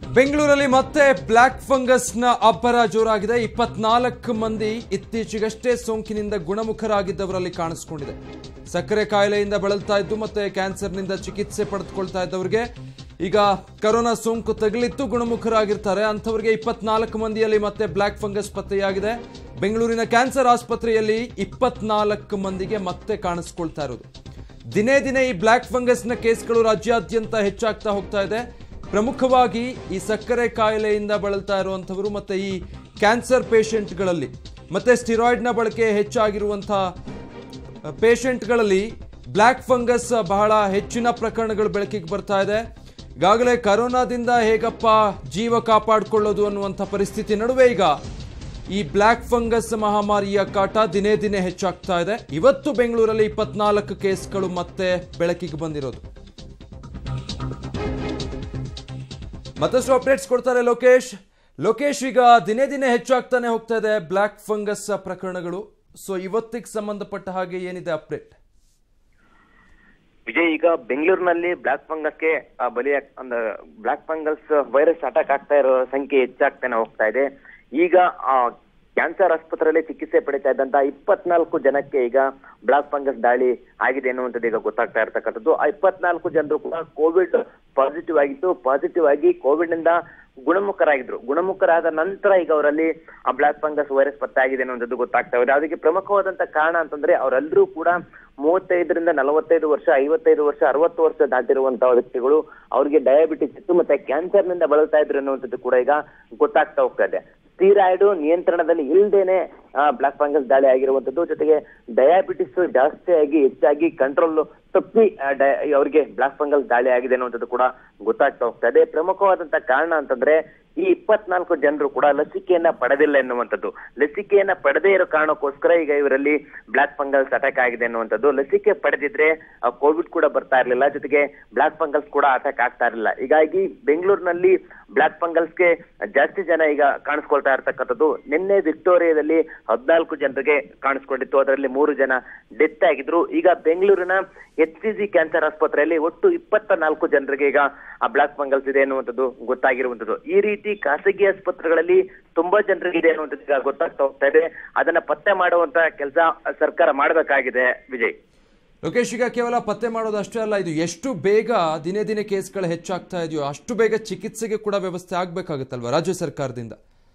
ಬೆಂಗಳೂರಲ್ಲಿ ಮತ್ತೆ ಬ್ಲ್ಯಾಕ್ ಫಂಗಸ್ನ ಅಬ್ಬರ ಜೋರಾಗಿದೆ ಇಪ್ಪತ್ನಾಲ್ಕು ಮಂದಿ ಇತ್ತೀಚೆಗಷ್ಟೇ ಸೋಂಕಿನಿಂದ ಗುಣಮುಖರಾಗಿದ್ದವರಲ್ಲಿ ಕಾಣಿಸ್ಕೊಂಡಿದೆ ಸಕ್ಕರೆ ಕಾಯಿಲೆಯಿಂದ ಬಳಲ್ತಾ ಇದ್ದು ಮತ್ತೆ ಕ್ಯಾನ್ಸರ್ನಿಂದ ಚಿಕಿತ್ಸೆ ಪಡೆದುಕೊಳ್ತಾ ಇದ್ದವರಿಗೆ ಈಗ ಕರೋನಾ ಸೋಂಕು ತಗುಲಿತ್ತು ಗುಣಮುಖರಾಗಿರ್ತಾರೆ ಅಂಥವರಿಗೆ ಇಪ್ಪತ್ನಾಲ್ಕು ಮಂದಿಯಲ್ಲಿ ಮತ್ತೆ ಬ್ಲ್ಯಾಕ್ ಫಂಗಸ್ ಪತ್ತೆಯಾಗಿದೆ ಬೆಂಗಳೂರಿನ ಕ್ಯಾನ್ಸರ್ ಆಸ್ಪತ್ರೆಯಲ್ಲಿ ಇಪ್ಪತ್ನಾಲ್ಕು ಮಂದಿಗೆ ಮತ್ತೆ ಕಾಣಿಸ್ಕೊಳ್ತಾ ಇರೋದು ದಿನೇ ದಿನೇ ಈ ಬ್ಲ್ಯಾಕ್ ಫಂಗಸ್ನ ಕೇಸ್ಗಳು ರಾಜ್ಯಾದ್ಯಂತ ಹೆಚ್ಚಾಗ್ತಾ ಹೋಗ್ತಾ ಇದೆ ಪ್ರಮುಖವಾಗಿ ಈ ಸಕ್ಕರೆ ಕಾಯಿಲೆಯಿಂದ ಬಳಲ್ತಾ ಇರುವಂಥವರು ಮತ್ತೆ ಈ ಕ್ಯಾನ್ಸರ್ ಪೇಷಂಟ್ಗಳಲ್ಲಿ ಮತ್ತೆ ಸ್ಟಿರಾಯ್ಡ್ನ ಬಳಕೆ ಹೆಚ್ಚಾಗಿರುವಂಥ ಪೇಷಂಟ್ಗಳಲ್ಲಿ ಬ್ಲ್ಯಾಕ್ ಫಂಗಸ್ ಬಹಳ ಹೆಚ್ಚಿನ ಪ್ರಕರಣಗಳು ಬೆಳಕಿಗೆ ಬರ್ತಾ ಇದೆ ಈಗಾಗಲೇ ಕರೋನಾದಿಂದ ಹೇಗಪ್ಪ ಜೀವ ಕಾಪಾಡಿಕೊಳ್ಳೋದು ಅನ್ನುವಂಥ ಪರಿಸ್ಥಿತಿ ನಡುವೆ ಈಗ ಈ ಬ್ಲ್ಯಾಕ್ ಫಂಗಸ್ ಮಹಾಮಾರಿಯ ಕಾಟ ದಿನೇ ದಿನೇ ಹೆಚ್ಚಾಗ್ತಾ ಇದೆ ಇವತ್ತು ಬೆಂಗಳೂರಲ್ಲಿ ಇಪ್ಪತ್ನಾಲ್ಕು ಕೇಸ್ಗಳು ಮತ್ತೆ ಬೆಳಕಿಗೆ ಬಂದಿರೋದು ಮತ್ತಷ್ಟು ಅಪ್ಡೇಟ್ಸ್ ಕೊಡ್ತಾರೆ ಲೋಕೇಶ್ ಲೋಕೇಶ್ ಈಗ ದಿನೇ ದಿನೇ ಹೆಚ್ಚಾಗ್ತಾನೆ ಹೋಗ್ತಾ ಇದೆ ಬ್ಲ್ಯಾಕ್ ಫಂಗಸ್ ಪ್ರಕರಣಗಳು ಸೊ ಇವತ್ತಿಗೆ ಸಂಬಂಧಪಟ್ಟ ಹಾಗೆ ಏನಿದೆ ಅಪ್ಡೇಟ್ ವಿಜಯ್ ಈಗ ಬೆಂಗಳೂರಿನಲ್ಲಿ ಬ್ಲಾಕ್ ಫಂಗಸ್ಗೆ ಆ, ಬಲಿ ಅಂದ್ರೆ ಬ್ಲಾಕ್ ಫಂಗಸ್ ವೈರಸ್ ಅಟ್ಯಾಕ್ ಆಗ್ತಾ ಇರೋ ಸಂಖ್ಯೆ ಹೆಚ್ಚಾಗ್ತಾನೆ ಹೋಗ್ತಾ ಇದೆ ಈಗ ಆ, ಕ್ಯಾನ್ಸರ್ ಆಸ್ಪತ್ರೆಯಲ್ಲಿ ಚಿಕಿತ್ಸೆ ಪಡಿತಾ ಇದ್ದಂತ ಇಪ್ಪತ್ನಾಲ್ಕು ಜನಕ್ಕೆ ಈಗ ಬ್ಲಾಕ್ ಫಂಗಸ್ ದಾಳಿ ಆಗಿದೆ ಅನ್ನುವಂಥದ್ದು ಈಗ ಗೊತ್ತಾಗ್ತಾ ಇರ್ತಕ್ಕಂಥದ್ದು ಆ ಇಪ್ಪತ್ನಾಲ್ಕು ಜನರು ಕೂಡ ಕೋವಿಡ್ ಪಾಸಿಟಿವ್ ಆಗಿತ್ತು ಪಾಸಿಟಿವ್ ಆಗಿ ಕೋವಿಡ್ ನಿಂದ ಗುಣಮುಖರಾಗಿದ್ರು ಗುಣಮುಖರಾದ ನಂತರ ಈಗ ಅವರಲ್ಲಿ ಆ ಬ್ಲಾಕ್ ಫಂಗಸ್ ವೈರಸ್ ಪತ್ತೆ ಆಗಿದೆ ಅನ್ನುವಂಥದ್ದು ಗೊತ್ತಾಗ್ತಾ ಇದೆ ಅದಕ್ಕೆ ಪ್ರಮುಖವಾದಂತ ಕಾರಣ ಅಂತಂದ್ರೆ ಅವರೆಲ್ಲರೂ ಕೂಡ ಮೂವತ್ತೈದರಿಂದ ನಲವತ್ತೈದು ವರ್ಷ ಐವತ್ತೈದು ವರ್ಷ ಅರವತ್ತು ವರ್ಷ ದಾಟಿರುವಂತಹ ವ್ಯಕ್ತಿಗಳು ಅವರಿಗೆ ಡಯಾಬಿಟಿಸ್ ಇತ್ತು ಮತ್ತೆ ಕ್ಯಾನ್ಸರ್ ನಿಂದ ಬಳಲ್ತಾ ಇದ್ರು ಅನ್ನುವಂಥದ್ದು ಕೂಡ ಈಗ ಗೊತ್ತಾಗ್ತಾ ಹೋಗ್ತಾ ಇದೆ ಸ್ಟೀರಾಯ್ಡ್ ನಿಯಂತ್ರಣದಲ್ಲಿ ಇಲ್ದೇನೆ ಬ್ಲಾಕ್ ಫಂಗಸ್ ದಾಳಿ ಆಗಿರುವಂತದ್ದು ಜೊತೆಗೆ ಡಯಾಬಿಟಿಸ್ ಜಾಸ್ತಿ ಆಗಿ ಹೆಚ್ಚಾಗಿ ಕಂಟ್ರೋಲ್ ತಪ್ಪಿ ಆ, ಡಯ- ಅವರಿಗೆ ಬ್ಲಾಕ್ ಫಂಗಸ್ ದಾಳಿ ಆಗಿದೆ ಅನ್ನುವಂಥದ್ದು ಕೂಡ ಗೊತ್ತಾಗ್ತಾ ಹೋಗ್ತಾ ಇದೆ ಪ್ರಮುಖವಾದಂತ ಕಾರಣ ಅಂತಂದ್ರೆ ಈ ಇಪ್ಪತ್ನಾಲ್ಕು ಜನರು ಕೂಡ ಲಸಿಕೆಯನ್ನ ಪಡೆದಿಲ್ಲ ಎನ್ನುವಂಥದ್ದು ಲಸಿಕೆಯನ್ನ ಪಡೆದೇ ಇರೋ ಕಾರಣಕ್ಕೋಸ್ಕರ ಈಗ ಇವರಲ್ಲಿ ಬ್ಲಾಕ್ ಫಂಗಲ್ಸ್ ಅಟ್ಯಾಕ್ ಆಗಿದೆ ಅನ್ನುವಂಥದ್ದು ಲಸಿಕೆ ಪಡೆದಿದ್ರೆ ಕೋವಿಡ್ ಕೂಡ ಬರ್ತಾ ಇರಲಿಲ್ಲ ಜೊತೆಗೆ ಬ್ಲಾಕ್ ಫಂಗಲ್ಸ್ ಕೂಡ ಅಟ್ಯಾಕ್ ಆಗ್ತಾ ಇರಲಿಲ್ಲ ಹೀಗಾಗಿ ಬೆಂಗಳೂರಿನಲ್ಲಿ ಬ್ಲಾಕ್ ಫಂಗಲ್ಸ್ಗೆ ಜಾಸ್ತಿ ಜನ ಈಗ ಕಾಣಿಸ್ಕೊಳ್ತಾ ಇರ್ತಕ್ಕಂಥದ್ದು ನಿನ್ನೆ ವಿಕ್ಟೋರಿಯಾದಲ್ಲಿ ಹದಿನಾಲ್ಕು ಜನರಿಗೆ ಕಾಣಿಸ್ಕೊಂಡಿತ್ತು ಅದರಲ್ಲಿ ಮೂರು ಜನ ಡೆತ್ ಆಗಿದ್ರು ಈಗ ಬೆಂಗಳೂರಿನ ಎಚ್ ಸಿ ಜಿ ಕ್ಯಾನ್ಸರ್ ಆಸ್ಪತ್ರೆಯಲ್ಲಿ ಒಟ್ಟು ಇಪ್ಪತ್ತ ನಾಲ್ಕು ಜನರಿಗೆ ಈಗ ಆ ಬ್ಲಾಕ್ ಫಂಗಲ್ಸ್ ಇದೆ ಅನ್ನುವಂಥದ್ದು ಗೊತ್ತಾಗಿರುವಂಥದ್ದು ಈ ರೀತಿ ಖಾಸಗಿ ಆಸ್ಪತ್ರೆಗಳಲ್ಲಿ ತುಂಬಾ ಜನರಿಗೆ ಇದೆ ಅನ್ನುವಂಥದ್ದು ಈಗ ಗೊತ್ತಾಗ್ತಾ ಹೋಗ್ತಾ ಇದೆ ಅದನ್ನ ಪತ್ತೆ ಮಾಡುವಂತ ಕೆಲಸ ಸರ್ಕಾರ ಮಾಡಬೇಕಾಗಿದೆ ವಿಜಯ್ ಲೋಕೇಶ್ ಈಗ ಕೇವಲ ಪತ್ತೆ ಮಾಡೋದು ಅಷ್ಟೇ ಅಲ್ಲ ಇದು ಎಷ್ಟು ಬೇಗ ದಿನೇ ದಿನೇ ಕೇಸ್ಗಳು ಹೆಚ್ಚಾಗ್ತಾ ಇದೆಯೋ ಅಷ್ಟು ಬೇಗ ಚಿಕಿತ್ಸೆಗೆ ಕೂಡ ವ್ಯವಸ್ಥೆ ಆಗ್ಬೇಕಾಗುತ್ತಲ್ವಾ ರಾಜ್ಯ ಸರ್ಕಾರದಿಂದ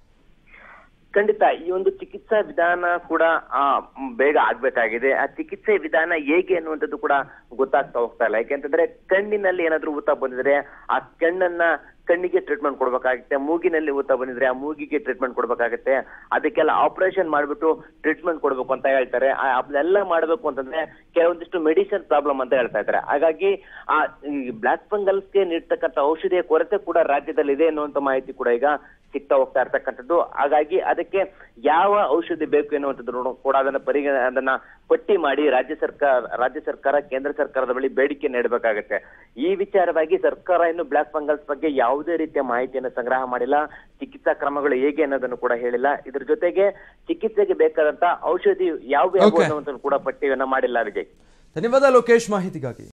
ಖಂಡಿತ ಈ ಒಂದು ಚಿಕಿತ್ಸಾ ವಿಧಾನ ಕೂಡ ಆ ಮ್, ಬೇಗ ಆಗ್ಬೇಕಾಗಿದೆ ಆ ಚಿಕಿತ್ಸೆ ವಿಧಾನ ಹೇಗೆ ಅನ್ನುವಂಥದ್ದು ಕೂಡ ಗೊತ್ತಾಗ್ತಾ ಹೋಗ್ತಾ ಇಲ್ಲ ಯಾಕೆಂತಂದ್ರೆ ಕಣ್ಣಿನಲ್ಲಿ ಏನಾದ್ರೂ ಊತ ಬಂದಿದ್ರೆ ಆ ಕಣ್ಣನ್ನ ಕಣ್ಣಿಗೆ ಟ್ರೀಟ್ಮೆಂಟ್ ಕೊಡ್ಬೇಕಾಗುತ್ತೆ ಮೂಗಿನಲ್ಲಿ ಊತ ಬಂದಿದ್ರೆ ಆ ಮೂಗಿಗೆ ಟ್ರೀಟ್ಮೆಂಟ್ ಕೊಡ್ಬೇಕಾಗುತ್ತೆ ಅದಕ್ಕೆಲ್ಲ ಆಪರೇಷನ್ ಮಾಡ್ಬಿಟ್ಟು ಟ್ರೀಟ್ಮೆಂಟ್ ಕೊಡ್ಬೇಕು ಅಂತ ಹೇಳ್ತಾರೆ ಆ- ಅದನ್ನೆಲ್ಲ ಮಾಡ್ಬೇಕು ಅಂತಂದ್ರೆ ಕೆಲವೊಂದಿಷ್ಟು ಮೆಡಿಸಿನ್ ಪ್ರಾಬ್ಲಮ್ ಅಂತ ಹೇಳ್ತಾ ಇದ್ದಾರೆ ಹಾಗಾಗಿ ಆ ಈ ಬ್ಲಾಕ್ ಫಂಗಲ್ಸ್ಗೆ ನೀಡ್ತಕ್ಕಂಥ ಔಷಧಿಯ ಕೊರತೆ ಕೂಡ ರಾಜ್ಯದಲ್ಲಿ ಇದೆ ಅನ್ನುವಂತ ಮಾಹಿತಿ ಕೂಡ ಈಗ ಸಿಗ್ತಾ ಹೋಗ್ತಾ ಇರ್ತಕ್ಕಂಥದ್ದು ಹಾಗಾಗಿ ಅದಕ್ಕೆ ಯಾವ ಔಷಧಿ ಬೇಕು ಎನ್ನುವಂಥದ್ದು ಕೂಡ ಅದನ್ನ ಪರಿಗಣ ಅದನ್ನ ಪಟ್ಟಿ ಮಾಡಿ ರಾಜ್ಯ ಸರ್ಕಾರ ರಾಜ್ಯ ಸರ್ಕಾರ ಕೇಂದ್ರ ಸರ್ಕಾರದ ಬಳಿ ಬೇಡಿಕೆ ನೀಡಬೇಕಾಗತ್ತೆ ಈ ವಿಚಾರವಾಗಿ ಸರ್ಕಾರ ಇನ್ನು ಬ್ಲಾಕ್ ಫಂಗಲ್ಸ್ ಬಗ್ಗೆ ಯಾವುದೇ ರೀತಿಯ ಮಾಹಿತಿಯನ್ನು ಸಂಗ್ರಹ ಮಾಡಿಲ್ಲ ಚಿಕಿತ್ಸಾ ಕ್ರಮಗಳು ಹೇಗೆ ಅನ್ನೋದನ್ನು ಕೂಡ ಹೇಳಿಲ್ಲ ಇದ್ರ ಜೊತೆಗೆ ಚಿಕಿತ್ಸೆಗೆ ಬೇಕಾದಂತ ಔಷಧಿ ಯಾವ ಯಾವ Okay. ಅನ್ನುವಂಥದ್ದು ಕೂಡ ಪಟ್ಟಿಯನ್ನ ಮಾಡಿಲ್ಲ ವಿಜಯ್ ಧನ್ಯವಾದ ಲೋಕೇಶ್ ಮಾಹಿತಿಗಾಗಿ